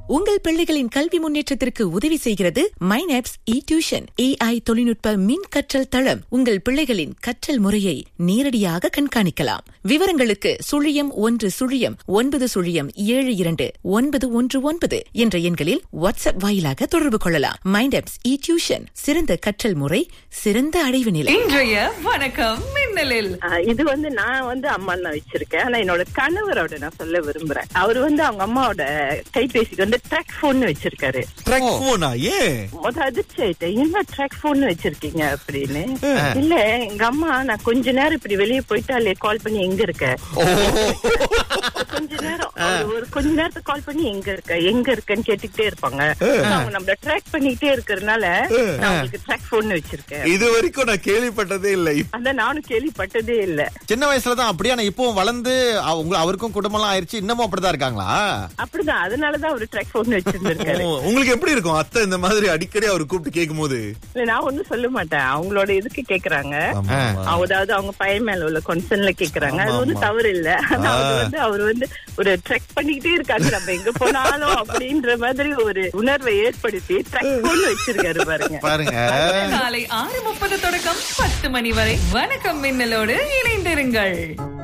உங்கள் பிள்ளைகளின் கல்வி முன்னேற்றத்திற்கு உதவி செய்கிறது மைனாப்ஸ் இ டியூஷன் ஏஐ தொழில்நுட்ப மின் கற்றல் தளம் உங்கள் பிள்ளைகளின் கற்றல் முறையை நேரடியாக கண்காணிக்கலாம் விவரங்களுக்கு சுழியம் ஒன்று சுழியம் ஒன்பது சுழியம் ஏழு இரண்டு ஒன்பது ஒன்று ஒன்பது என்ற எண்களில் வாட்ஸ்அப் வாயிலாக தொடர்பு கொள்ளலாம் மைண்டாப்ஸ் இ டியூஷன் சிறந்த கற்றல் முறை சிறந்த அடைவு நிலை இன்றைய வணக்கம் மின்னலில் ஆஹ் இது வந்து நான் வந்து அம்மா தான் வச்சிருக்கேன் ஆனா என்னோட கணவரோட நான் சொல்ல விரும்புறேன் அவர் வந்து அவங்க அம்மாவோட கைபேசிக்கு வந்து ட்ராக் போன் வச்சிருக்காரு ட்ராக் போனா ஏன் முத அதிர்ச்சி ஆயிட்டேன் என்ன ட்ராக் போன் வச்சிருக்கீங்க அப்படின்னு இல்ல எங்க அம்மா நான் கொஞ்ச நேரம் இப்படி வெளியே போயிட்டாலே கால் பண்ணி எங்க இருக்க கொஞ்ச நேரம் ஒரு- ஒரு கொஞ்ச நேரத்துக்கு கால் பண்ணி எங்க இருக்க எங்க இருக்கன்னு கேட்டுக்கிட்டே இருப்பாங்க அவங்க நம்மள ட்ராக் பண்ணிக்கிட்டே இருக்கறதுனால நான் உங்களுக்கு ட்ராக் போன் வச்சிருக்கேன் இது வரைக்கும் நான் கேள்விப்பட்டதே இல்லை அதான் நானும் கேள்விப்பட்டதே இல்ல சின்ன வயசுல தான் அப்படியே ஆனா இப்பவும் வளர்ந்து அவ- உங்க அவருக்கும் குடும்பம்லாம் ஆயிருச்சு இன்னமும் அப்படிதான் இருக்காங்களா அப்படிதான் அதனாலதான் ஒரு ட்ராக் போன் வச்சிருந்திருக்காரு ஓ, உங்களுக்கு எப்படி இருக்கும் அத்தை இந்த மாதிரி அடிக்கடி அவர் கூப்பிட்டு கேட்கும் போது இல்ல நான் ஒண்ணும் சொல்ல மாட்டேன் அவங்களோட இதுக்கு கேக்குறாங்க ஆமா. அதாவது அவங்க பையன் மேல உள்ள கன்சர்ன்ல கேக்குறாங்க அது வந்து தவறு இல்ல ஆனா அது வந்து அவர் வந்து ஒரு ட்ரெக் பண்ணிக்கிட்டே இருக்காங்க நம்ம எங்க போனாலும் அப்படின்ற மாதிரி ஒரு உணர்வை ஏற்படுத்தி ட்ரெக் போன் வச்சிருக்காரு பாருங்க பாருங்க காலை ஆறு முப்பது தொடக்கம் பத்து மணி வரை வணக்கம் மின்னலோடு இணைந்திருங்கள்